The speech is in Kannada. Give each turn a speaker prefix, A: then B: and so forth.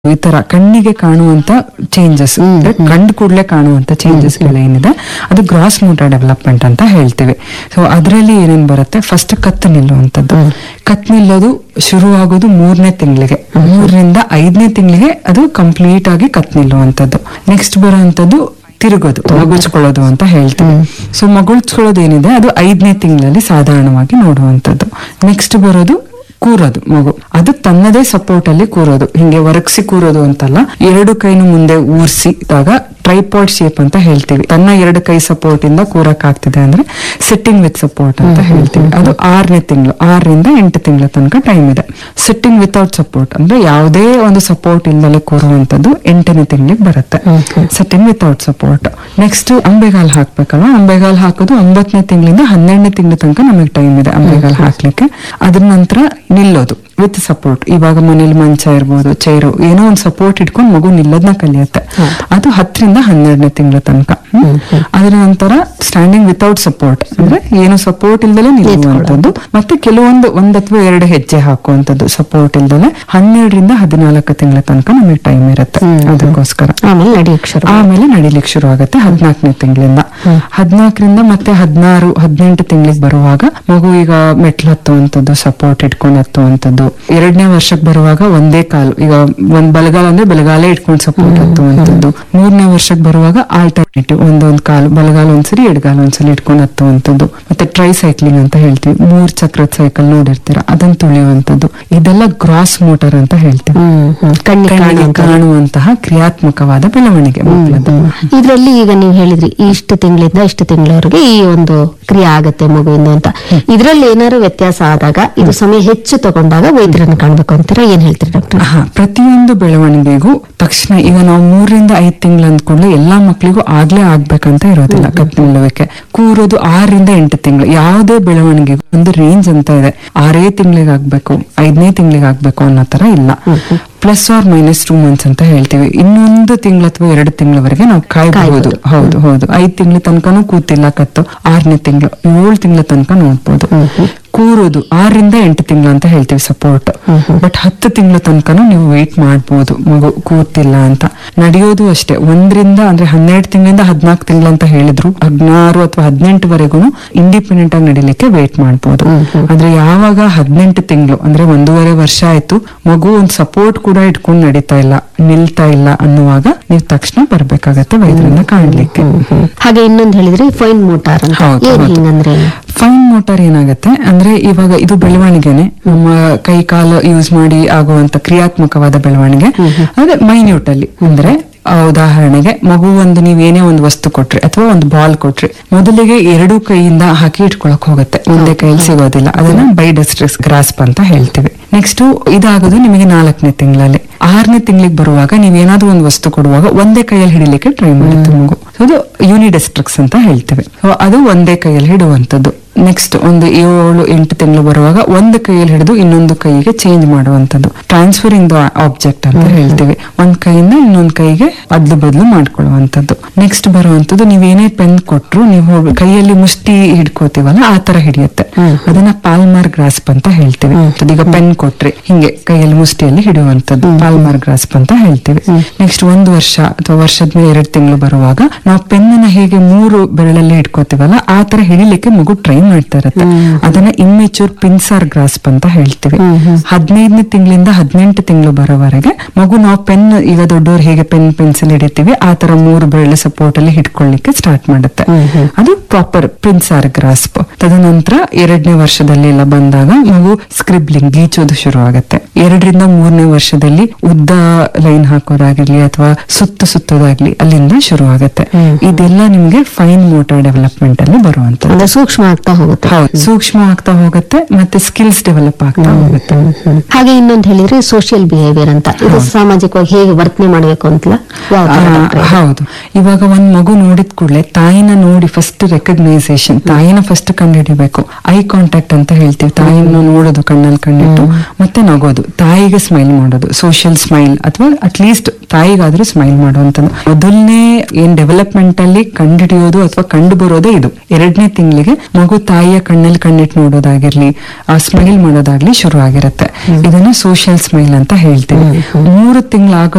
A: ಈ ತರ ಕಣ್ಣಿಗೆ ಕಾಣುವಂತ ಚೇಂಜಸ್ ಕಂಡು ಕೂಡಲೇ ಕಾಣುವಂತ ಚೇಂಜಸ್ ಏನಿದೆ ಅದು ಗ್ರಾಸ್ ಮೋಟರ್ ಡೆವಲಪ್ಮೆಂಟ್ ಅಂತ ಹೇಳ್ತೀವಿ ಸೊ ಅದರಲ್ಲಿ ಏನೇನ್ ಬರುತ್ತೆ ಫಸ್ಟ್ ಕತ್ತು ನಿಲ್ಲುವಂಥದ್ದು ಕತ್ ನಿಲ್ಲೋದು ಶುರು ಆಗೋದು ಮೂರನೇ ತಿಂಗಳಿಗೆ ಮೂರರಿಂದ ಐದನೇ ತಿಂಗಳಿಗೆ ಅದು ಕಂಪ್ಲೀಟ್ ಆಗಿ ಕತ್ ನಿಲ್ಲುವಂಥದ್ದು ನೆಕ್ಸ್ಟ್ ಬರುವಂತದ್ದು ತಿರುಗೋದು ಮಗುಳ್ಸ್ಕೊಳ್ಳೋದು ಅಂತ ಹೇಳ್ತೀವಿ ಸೊ ಮಗುಳ್ಸ್ಕೊಳ್ಳೋದು ಏನಿದೆ ಅದು ಐದನೇ ತಿಂಗಳಲ್ಲಿ ಸಾಧಾರಣವಾಗಿ ನೋಡುವಂಥದ್ದು ನೆಕ್ಸ್ಟ್ ಬರೋದು ಕೂರೋದು ಮಗು ಅದು ತನ್ನದೇ ಸಪೋರ್ಟ್ ಅಲ್ಲಿ ಕೂರೋದು ಹಿಂಗೆ ಒರಗಿಸಿ ಕೂರೋದು ಅಂತಲ್ಲ ಎರಡು ಕೈನು ಮುಂದೆ ಊರ್ಸಿದಾಗ ಟ್ರೈಪಾಡ್ ಶೇಪ್ ಅಂತ ಹೇಳ್ತೀವಿ ತನ್ನ ಎರಡು ಕೈ ಸಪೋರ್ಟ್ ಇಂದ ಕೂರಕ್ ಆಗ್ತಿದೆ ಅಂದ್ರೆ ಸಿಟ್ಟಿಂಗ್ ವಿತ್ ಸಪೋರ್ಟ್ ಅಂತ ಹೇಳ್ತೀವಿ ಅದು ಆರನೇ ತಿಂಗಳು ಆರರಿಂದ ಎಂಟು ತಿಂಗಳ ತನಕ ಟೈಮ್ ಇದೆ ಸಿಟ್ಟಿಂಗ್ ವಿತೌಟ್ ಸಪೋರ್ಟ್ ಅಂದ್ರೆ ಯಾವುದೇ ಒಂದು ಸಪೋರ್ಟ್ ಇಲ್ದಲೆ ಕೂರುವಂತದ್ದು ಎಂಟನೇ ತಿಂಗಳಿಗೆ ಬರುತ್ತೆ ಸಿಟ್ಟಿಂಗ್ ವಿತೌಟ್ ಸಪೋರ್ಟ್ ನೆಕ್ಸ್ಟ್ ಅಂಬೆಗಾಲ್ ಹಾಕ್ಬೇಕಲ್ಲ ಅಂಬೆಗಾಲ್ ಹಾಕೋದು ಒಂಬತ್ತನೇ ತಿಂಗಳಿಂದ ಹನ್ನೆರಡನೇ ತಿಂಗಳ ತನಕ ನಮಗೆ ಟೈಮ್ ಇದೆ ಅಂಬೆಗಾಲ್ ಹಾಕ್ಲಿಕ್ಕೆ ಅದ್ರ ನಂತರ ನಿಲ್ಲೋದು ವಿತ್ ಸಪೋರ್ಟ್ ಇವಾಗ ಮನೇಲಿ ಮಂಚ ಇರ್ಬೋದು ಚೈರು ಏನೋ ಒಂದು ಸಪೋರ್ಟ್ ಇಟ್ಕೊಂಡು ಮಗು ನಿಲ್ಲೋದನ್ನ ಕಲಿಯುತ್ತೆ ಅದು ಹತ್ತರಿಂದ ಹನ್ನೆರಡನೇ ತಿಂಗಳ ತನಕ ಹ್ಮ್. ಅದ್ರ ನಂತರ ಸ್ಟ್ಯಾಂಡಿಂಗ್ ವಿತೌಟ್ ಸಪೋರ್ಟ್ ಅಂದ್ರೆ ಏನು ಸಪೋರ್ಟ್ ಇಲ್ದಲೆ ನಿಲ್ಲುವಂತದ್ದು ಮತ್ತೆ ಕೆಲವೊಂದು ಒಂದ್ ಅಥವಾ ಎರಡು ಹೆಜ್ಜೆ ಹಾಕುವಂತದ್ದು ಸಪೋರ್ಟ್ ಇಲ್ದಲೆ ಹನ್ನೆರಡರಿಂದ ಹದಿನಾಲ್ಕು ತಿಂಗಳ ತನಕ ನಮಗೆ ಟೈಮ್ ಇರುತ್ತೆ ಅದಕ್ಕೋಸ್ಕರ
B: ಆಮೇಲೆ ನಡೆಯಕ್ ಶುರು
A: ಆಮೇಲೆ ನಡಿಲಿಕ್ಕೆ ಶುರು ಆಗುತ್ತೆ ಹದಿನಾಲ್ಕನೇ ತಿಂಗಳಿಂದ ಹದಿನಾಲ್ಕರಿಂದ ಮತ್ತೆ ಹದಿನಾರು ಹದಿನೆಂಟು ತಿಂಗಳಿಗೆ ಬರುವಾಗ ಮಗು ಈಗ ಮೆಟ್ಲು ಹತ್ತುವಂಥದ್ದು ಸಪೋರ್ಟ್ ಇಟ್ಕೊಂಡು ಹತ್ತುವಂಥದ್ದು ಎರಡನೇ ವರ್ಷಕ್ಕೆ ಬರುವಾಗ ಒಂದೇ ಕಾಲು ಈಗ ಒಂದ್ ಬಲಗಾಲ ಅಂದ್ರೆ ಬಲಗಾಲೇ ಇಟ್ಕೊಂಡು ಸಪೋರ್ಟ್ ಹತ್ತುವಂಥದ್ದು ಮೂರನೇ ವರ್ಷಕ್ಕೆ ಬರುವಾಗ ಆಲ್ಟರ್ನೇಟಿವ್ ಒಂದೊಂದ್ ಕಾಲು ಬಲಗಾಲ ಒಂದ್ಸರಿ ಎಡಗಾಲ ಒಂದ್ಸರಿ ಇಟ್ಕೊಂಡು ಹತ್ತುವಂಥದ್ದು ಮತ್ತೆ ಟ್ರೈ ಸೈಕ್ಲಿಂಗ್ ಅಂತ ಹೇಳ್ತೀವಿ ಮೂರ್ ಚಕ್ರದ ಸೈಕಲ್ ನೋಡಿರ್ತೀರ ಅದನ್ನ ತುಳಿಯುವಂಥದ್ದು ಇದೆಲ್ಲ ಗ್ರಾಸ್ ಮೋಟರ್ ಅಂತ ಹೇಳ್ತೀವಿ
B: ಹ್ಮ್ ಹ್ಮ್ ಕಣ್ಣಿಗೆ
A: ಕಣ್ಣಿಗೆ
B: ಕಾಣುವಂತ
A: ಕಾಣುವಂತಹ ಕ್ರಿಯಾತ್ಮಕವಾದ ಬೆಳವಣಿಗೆ ಮಕ್ಕಳದ್ದು
B: ಇದ್ರಲ್ಲಿ ಈಗ ನೀವು ಹೇಳಿದ್ರಿ ಇಷ್ಟು ತಿಂಗಳಿಂದ ಇಷ್ಟು ತಿಂಗಳವರೆಗೆ ಈ ಒಂದು ಕ್ರಿಯೆ ಆಗತ್ತೆ ಮಗುವಿಂದ ಅಂತ ಇದ್ರಲ್ಲಿ ಏನಾದ್ರು ವ್ಯತ್ಯಾಸ ಆದಾಗ ಇದು ಸಮಯ ಹೆಚ್ಚು ತಗೊಂಡಾಗ ವೈದ್ಯರನ್ನ ಕಾಣ್ಬೇಕು ಅಂತೀರಾ ಏನ್ ಹೇಳ್ತೀರಿ ಡಾಕ್ಟರ್
A: ಹಾ ಪ್ರತಿಯೊಂದು ಬೆಳವಣಿಗೆಗೂ ತಕ್ಷಣ ಈಗ ನಾವು ಮೂರರಿಂದ ಐದ್ ತಿಂಗಳು ಅಂದ್ಕೊಂಡ್ರೆ ಎಲ್ಲಾ ಮಕ್ಳಿಗೂ ಆಗ್ಲೇ ಆಗ್ಬೇಕಂತ ಇರೋದಿಲ್ಲ ಕತ್ ನಿಲ್ಲುವಿಕೆ ಕೂರೋದು ಆರರಿಂದ ಎಂಟು ತಿಂಗಳು ಯಾವುದೇ ಬೆಳವಣಿಗೆಗೂ ಒಂದು ರೇಂಜ್ ಅಂತ ಇದೆ ಆರೇ ತಿಂಗಳಿಗೆ ಆಗ್ಬೇಕು ಐದನೇ ತಿಂಗಳಿಗೆ ಆಗ್ಬೇಕು ಅನ್ನೋ ತರ ಇಲ್ಲ plus or minus two months ಅಂತ ಹೇಳ್ತೀವಿ ಇನ್ನೊಂದು ತಿಂಗಳು ಅಥವಾ ಎರಡು ತಿಂಗಳವರೆಗೆ ನಾವು ಕಾಯ್ಬಹುದು ಹೌದು ಹೌದು ಐದ್ ತಿಂಗಳ ತನಕನೂ ಕೂತಿಲ್ಲ ಕತ್ತು ಆರನೇ ತಿಂಗಳು ಏಳು ತಿಂಗಳ ತನಕ ನೋಡ್ಬೋದು ಕೂರೋದು ಆರರಿಂದ ಎಂಟು ತಿಂಗಳು ಅಂತ ಹೇಳ್ತೀವಿ ಸಪೋರ್ಟ್ ಬಟ್ ಹತ್ತು ತಿಂಗಳ ತನಕನೂ ನೀವು ವೆಯ್ಟ್ ಮಾಡ್ಬೋದು ಮಗು ಕೂತಿಲ್ಲ ಅಂತ ನಡೆಯೋದು ಅಷ್ಟೇ ಒಂದರಿಂದ ಅಂದ್ರೆ ಹನ್ನೆರಡು ತಿಂಗಳಿಂದ ಹದಿನಾಲ್ಕು ತಿಂಗಳು ಅಂತ ಹೇಳಿದ್ರು ಹದಿನಾರು ಅಥವಾ ಹದಿನೆಂಟುವರೆಗೂ ಇಂಡಿಪೆಂಡೆಂಟ್ ಆಗಿ ನಡಿಲಿಕ್ಕೆ ವೇಟ್ ಮಾಡ್ಬೋದು ಆದ್ರೆ ಯಾವಾಗ ಹದಿನೆಂಟು ತಿಂಗಳು ಅಂದ್ರೆ ಒಂದೂವರೆ ವರ್ಷ ಆಯ್ತು ಮಗು ಒಂದ್ ಸಪೋರ್ಟ್ ಕೂಡ ಇಟ್ಕೊಂಡು ನಡೀತಾ ಇಲ್ಲ ನಿಲ್ತಾ ಇಲ್ಲ ಅನ್ನುವಾಗ ನೀವು ತಕ್ಷಣ ಬರ್ಬೇಕಾಗತ್ತೆ ವೈದ್ಯರನ್ನ ಕಾಣ್ಲಿಕ್ಕೆ
B: ಹಾಗೆ ಇನ್ನೊಂದು ಹೇಳಿದ್ರಿ ಫೈನ್ ಮೋಟಾರ್ ಅಂತ
A: ಹೌದು,
B: ಏನ್
A: ಹೌದು.
B: ಹಿಂಗಂದ್ರೆ ಏನು?
A: ಫೈನ್ ಮೋಟಾರ್ ಏನಾಗುತ್ತೆ ಅಂದ್ರೆ ಇವಾಗ ಇದು ಬೆಳವಣಿಗೆನೆ ನಮ್ಮ ಕೈ ಕಾಲು ಯೂಸ್ ಮಾಡಿ ಆಗುವಂತ ಕ್ರಿಯಾತ್ಮಕವಾದ ಬೆಳವಣಿಗೆ ಅಂದ್ರೆ ಮೈನ್ಯೂಟ್ ಅಲ್ಲಿ ಅಂದ್ರೆ ಆ, ಉದಾಹರಣೆಗೆ ಮಗು ಒಂದು ನೀವ್ ಏನೇ ಒಂದು ವಸ್ತು ಕೊಟ್ರಿ ಅಥವಾ ಒಂದು ಬಾಲ್ ಕೊಟ್ರಿ ಮೊದಲಿಗೆ ಎರಡು ಕೈಯಿಂದ ಹಾಕಿ ಇಟ್ಕೊಳಕ್ ಹೋಗುತ್ತೆ ಒಂದೇ ಕೈಯಲ್ಲಿ ಸಿಗೋದಿಲ್ಲ ಅದನ್ನ ಬೈಡಸ್ಟ್ರೆಸ್ ಗ್ರಾಸ್ಪ್ ಅಂತ ಹೇಳ್ತೀವಿ ನೆಕ್ಸ್ಟ್ ಇದಾಗೋದು ನಿಮಗೆ ನಾಲ್ಕನೇ ತಿಂಗಳಲ್ಲಿ ಆರನೇ ತಿಂಗಳಿಗೆ ಬರುವಾಗ ನೀವೇನಾದ್ರೂ ಒಂದು ವಸ್ತು ಕೊಡುವಾಗ ಒಂದೇ ಕೈಯಲ್ಲಿ ಹಿಡಿಲಿಕ್ಕೆ ಟ್ರೈ ಮಾಡುತ್ತೆ ಮಗು ಅದು ಯೂನಿಡೆಸ್ಟ್ರಿಕ್ಸ್ ಅಂತ ಹೇಳ್ತೀವಿ So, ಅದು ಒಂದೇ ಕೈಯಲ್ಲಿ ಹಿಡುವಂತದ್ದು ನೆಕ್ಸ್ಟ್ ಒಂದು ಏಳು ಎಂಟು ತಿಂಗಳು ಬರುವಾಗ ಒಂದು ಕೈಯಲ್ಲಿ ಹಿಡಿದು ಇನ್ನೊಂದು ಕೈಗೆ ಚೇಂಜ್ ಮಾಡುವಂತದ್ದು ಟ್ರಾನ್ಸ್ಫರಿಂಗ್ ದ ಆಬ್ಜೆಕ್ಟ್ ಅಂತ ಹೇಳ್ತೀವಿ ಒಂದ್ ಕೈಯಿಂದ ಇನ್ನೊಂದ್ ಕೈಗೆ ಬದ್ಲು ಬದ್ಲು ಮಾಡ್ಕೊಳ್ಳುವಂತದ್ದು ನೆಕ್ಸ್ಟ್ ಬರುವಂತದ್ದು ನೀವೇನೇ ಪೆನ್ ಕೊಟ್ರು ನೀವು ಕೈಯಲ್ಲಿ ಮುಷ್ಟಿ ಹಿಡ್ಕೋತೀವಲ್ಲ ಆ ತರ ಹಿಡಿಯುತ್ತೆ ಅದನ್ನ ಪಾಲ್ಮಾರ್ ಗ್ರಾಸ್ಪ್ ಅಂತ ಹೇಳ್ತೀವಿ ಈಗ ಪೆನ್ ಕೊಟ್ರಿ ಹಿಂಗೆ ಕೈಯಲ್ಲಿ ಮುಷ್ಟಿಯಲ್ಲಿ ಹಿಡಿಯುವಂತದ್ದು ಪಾಲ್ಮಾರ್ ಗ್ರಾಸ್ಪ್ ಅಂತ ಹೇಳ್ತೀವಿ ನೆಕ್ಸ್ಟ್ ಒಂದು ವರ್ಷ ಅಥವಾ ವರ್ಷದ ಮೇಲೆ ಎರಡು ತಿಂಗಳು ಬರುವಾಗ ನಾವು ಪೆನ್ನ ಹೇಗೆ ಮೂರು ಬೆರಳಲ್ಲಿ ಹಿಡ್ಕೋತೀವಲ್ಲ ಆ ತರ ಹಿಡಿಲಿಕ್ಕೆ ಮಗು ಟ್ರೈ ಮಾಡ್ತಾ ಇರುತ್ತೆ ಅದನ್ನ ಇಮ್ಮೆಚೂರ್ ಪಿನ್ಸಾರ್ ಗ್ರಾಸ್ಪ್ ಅಂತ ಹೇಳ್ತೀವಿ ಹದಿನೈದನೇ ತಿಂಗಳಿಂದ ಹದಿನೆಂಟು ತಿಂಗಳು ಬರೋವರೆಗೆ ಮಗು ನಾವು ಪೆನ್ ಈಗ ದೊಡ್ಡವ್ರು ಹೇಗೆ ಪೆನ್ ಪೆನ್ಸಿಲ್ ಹಿಡಿತೀವಿ ಆ ತರ ಮೂರು ಬೆರಳು ಸಪೋರ್ಟ್ ಅಲ್ಲಿ ಹಿಡ್ಕೊಳ್ಳಿಕ್ಕೆ ಸ್ಟಾರ್ಟ್ ಮಾಡುತ್ತೆ ಅದು ಪ್ರಾಪರ್ ಪಿನ್ಸಾರ್ ಗ್ರಾಸ್ಪ್ ತದನಂತರ ಎರಡನೇ ವರ್ಷದಲ್ಲಿ ಎಲ್ಲ ಬಂದಾಗ ಮಗು ಸ್ಕ್ರಿಬ್ಲಿಂಗ್ ಗೀಚೋದು ಶುರು ಆಗುತ್ತೆ ಎರಡರಿಂದ ಮೂರನೇ ವರ್ಷದಲ್ಲಿ ಉದ್ದ ಲೈನ್ ಹಾಕೋದಾಗಿರ್ಲಿ ಅಥವಾ ಸುತ್ತು ಸುತ್ತೋದಾಗ್ಲಿ ಅಲ್ಲಿಂದ ಶುರು ಆಗುತ್ತೆ ಇದೆಲ್ಲ ನಿಮ್ಗೆ ಫೈನ್ ಮೋಟಾರ್ ಡೆವಲಪ್ಮೆಂಟ್ ಅಲ್ಲಿ ಬರುವಂತದ್ದು
B: ಅಂದ್ರೆ ಸೂಕ್ಷ್ಮ ಆಗ್ತಾ ಹೋಗುತ್ತೆ
A: ಹೌದು ಸೂಕ್ಷ್ಮ ಆಗ್ತಾ ಹೋಗುತ್ತೆ ಮತ್ತೆ ಸ್ಕಿಲ್ಸ್ ಡೆವಲಪ್ ಆಗ್ತಾ ಹೋಗುತ್ತೆ
B: ಹಾಗೆ ಇನ್ನೊಂದು ಹೇಳಿದ್ರೆ ಸೋಷಿಯಲ್ ಬಿಹೇವಿಯರ್ ಅಂತ ಇದು ಸಾಮಾಜಿಕವಾಗಿ ಹೇಗೆ ವರ್ತನೆ ಮಾಡಬೇಕು ಅಂತಲ್ಲ ಯಾವ ತರ
A: ಆ,
B: ಡಾಕ್ಟ್ರೆ?
A: ಹೌದು ಇವಾಗ ಒಂದ್ ಮಗು ನೋಡಿದ ಕೂಡಲೇ ತಾಯಿನ ನೋಡಿ ಫಸ್ಟ್ ರೆಕಗ್ನೈಸೇಷನ್ ತಾಯಿನ ಫಸ್ಟ್ ಕಂಡುಹಿಡಿಬೇಕು ಐ ಕಾಂಟ್ಯಾಕ್ಟ್ ಅಂತ ಹೇಳ್ತೀವಿ ತಾಯಿನ ನೋಡೋದು ಕಣ್ಣಲ್ಲಿ ಕಣ್ಣಿಟ್ಟು ಮತ್ತೆ ನಗೋದು ತಾಯಿಗೆ ಸ್ಮೈಲ್ ಮಾಡೋದು ಸೋಷಿಯಲ್ ಸ್ಮೈಲ್ ಅಥವಾ ಅಟ್ಲೀಸ್ಟ್ ತಾಯಿಗಾದ್ರೂ ಸ್ಮೈಲ್ ಮಾಡುವಂತದ್ದು ಮೊದಲನೇ ಏನ್ ಡೆವಲಪ್ಮೆಂಟ್ ಅಲ್ಲಿ ಕಂಡುಹಿಡಿಯೋದು ಅಥವಾ ಕಂಡು ಬರೋದೇ ಇದು ಎರಡನೇ ತಿಂಗಳಿಗೆ ಮಗು ತಾಯಿಯ ಕಣ್ಣಲ್ಲಿ ಕಣ್ಣಿಟ್ಟು ನೋಡೋದಾಗಿರ್ಲಿ ಆ ಸ್ಮೈಲ್ ಮಾಡೋದಾಗ್ಲಿ ಶುರು ಆಗಿರುತ್ತೆ ಇದನ್ನ ಸೋಷಿಯಲ್ ಸ್ಮೈಲ್ ಅಂತ ಹೇಳ್ತೀವಿ ಮೂರು ತಿಂಗಳಾಗ